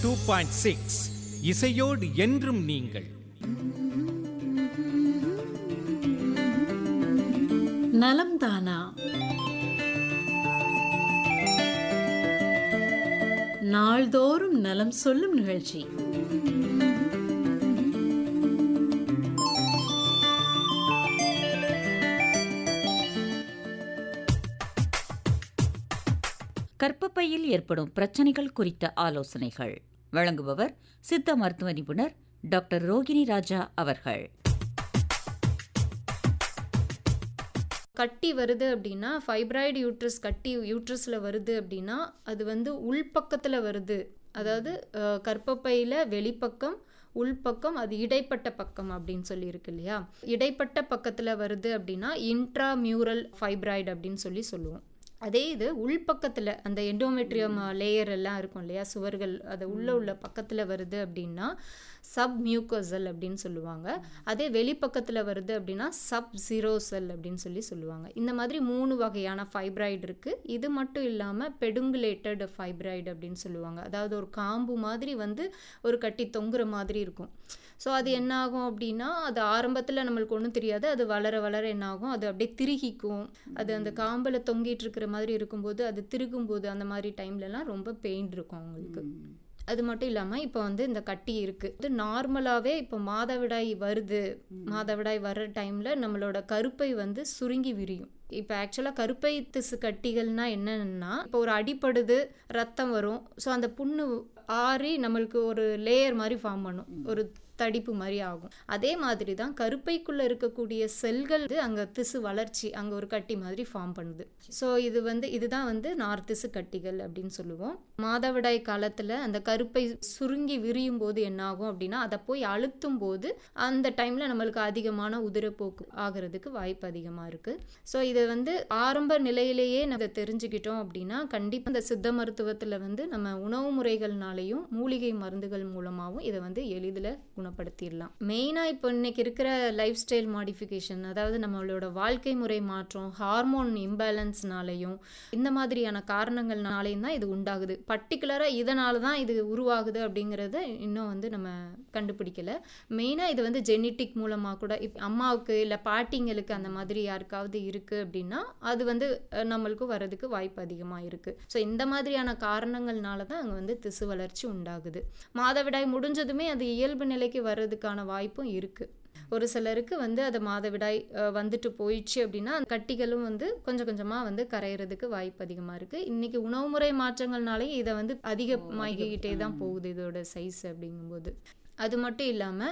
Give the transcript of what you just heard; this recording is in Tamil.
டூ பாயிண்ட் சிக்ஸ் இசையோடு என்றும் நீங்கள் நலம் தானா நாள்தோறும் நலம் சொல்லும் நிகழ்ச்சி கர்ப்பப்பையில் ஏற்படும் பிரச்சனைகள் குறித்த ஆலோசனைகள் வழங்குபவர் சித்த மருத்துவ நிபுணர் டாக்டர் ரோகிணி ராஜா அவர்கள் கட்டி வருது அப்படின்னா ஃபைப்ராய்டு யூட்ரஸ் கட்டி யூட்ரஸில் வருது அப்படின்னா அது வந்து உள்பக்கத்தில் வருது அதாவது அஹ், கர்ப்பப்பையில வெளிப்பக்கம் உள்பக்கம் அது இடைப்பட்ட பக்கம் அப்படின்னு சொல்லி இருக்கு இல்லையா இடைப்பட்ட பக்கத்தில் வருது அப்படின்னா இன்ட்ராமியூரல் ஃபைப்ராய்டு அப்படின்னு சொல்லி சொல்லுவோம் அதே இது உள்பக்கத்தில் அந்த எண்டோமெட்ரியம் லேயர் எல்லாம் இருக்கும் இல்லையா சுவர்கள் அது உள்ள உள்ள பக்கத்தில் வருது அப்படின்னா சப் மியூக்கோசல் அப்படின்னு சொல்லுவாங்க அதே வெளிப்பக்கத்தில் வருது அப்படின்னா சப் ஜீரோ செல் அப்படின்னு சொல்லி சொல்லுவாங்க இந்த மாதிரி மூணு வகையான ஃபைப்ராய்டு இருக்குது இது மட்டும் இல்லாமல் பெடுங்குலேட்டட் ஃபைப்ராய்டு அப்படின்னு சொல்லுவாங்க அதாவது ஒரு காம்பு மாதிரி வந்து ஒரு கட்டி தொங்குற மாதிரி இருக்கும் ஸோ அது என்ன ஆகும் அப்படின்னா அது ஆரம்பத்தில் நம்மளுக்கு ஒன்றும் தெரியாது அது வளர வளர என்ன ஆகும் அது அப்படியே திருகிக்கும் அது அந்த காம்பில் தொங்கிட்டு இருக்கிற மாதிரி இருக்கும்போது அது திருகும்போது அந்த மாதிரி டைம்லலாம் ரொம்ப பெயின் இருக்கும் அவங்களுக்கு அது மட்டும் இல்லாமல் இப்போ வந்து இந்த கட்டி இருக்குது இது நார்மலாகவே இப்போ மாதவிடாய் வருது மாதவிடாய் வர்ற டைமில் நம்மளோட கருப்பை வந்து சுருங்கி விரியும் இப்போ ஆக்சுவலாக கருப்பை திசு கட்டிகள்னா என்னன்னா இப்போ ஒரு அடிப்படுது ரத்தம் வரும் ஸோ அந்த புண்ணு ஆறி நம்மளுக்கு ஒரு லேயர் மாதிரி ஃபார்ம் பண்ணும் ஒரு தடிப்பு மாதிரி ஆகும் அதே மாதிரி தான் கருப்பைக்குள்ள இருக்கக்கூடிய செல்கள் வந்து அங்க திசு வளர்ச்சி அங்க ஒரு கட்டி மாதிரி ஃபார்ம் பண்ணுது ஸோ இது வந்து இதுதான் வந்து நார் திசு கட்டிகள் அப்படின்னு சொல்லுவோம் மாதவிடாய் காலத்துல அந்த கருப்பை சுருங்கி விரியும் போது என்ன ஆகும் அப்படின்னா அதை போய் அழுத்தும் போது அந்த டைம்ல நம்மளுக்கு அதிகமான உதிரப்போக்கு ஆகிறதுக்கு வாய்ப்பு அதிகமா இருக்கு ஸோ இதை வந்து ஆரம்ப நிலையிலேயே நம்ம இதை தெரிஞ்சுக்கிட்டோம் அப்படின்னா கண்டிப்பா இந்த சித்த மருத்துவத்துல வந்து நம்ம உணவு முறைகள்னாலையும் மூலிகை மருந்துகள் மூலமாகவும் இதை வந்து எளிதில் குணப்படுத்திடலாம் மெயினாக இப்போ இன்னைக்கு இருக்கிற லைஃப் ஸ்டைல் மாடிஃபிகேஷன் அதாவது நம்மளோட வாழ்க்கை முறை மாற்றம் ஹார்மோன் இம்பேலன்ஸ்னாலையும் இந்த மாதிரியான காரணங்கள்னாலையும் தான் இது உண்டாகுது பர்டிகுலராக இதனால தான் இது உருவாகுது அப்படிங்கிறத இன்னும் வந்து நம்ம கண்டுபிடிக்கல மெயினாக இது வந்து ஜெனட்டிக் மூலமாக கூட இப் அம்மாவுக்கு இல்லை பாட்டிங்களுக்கு அந்த மாதிரி யாருக்காவது இருக்குது அப்படின்னா அது வந்து அஹ், நம்மளுக்கு வரதுக்கு வாய்ப்பு அதிகமாக இருக்குது ஸோ இந்த மாதிரியான காரணங்கள்னால தான் அங்கே வந்து திசு வளர்ச்சி உண்டாகுது மாதவிடாய் முடிஞ்சதுமே அது இயல்பு நிலைக்கு வர்றதுக்கான வாய்ப்பும் இருக்குது ஒரு சிலருக்கு வந்து அது மாதவிடாய் அஹ், வந்துட்டு போயிடுச்சு அப்படின்னா அந்த கட்டிகளும் வந்து கொஞ்சம் கொஞ்சமாக வந்து கரையிறதுக்கு வாய்ப்பு அதிகமாக இருக்குது இன்றைக்கி உணவுமுறை மாற்றங்கள்னாலே இதை வந்து அதிகமாகிக்கிட்டே தான் போகுது இதோட சைஸ் அப்படிங்கும்போது அது மட்டும் இல்லாமல்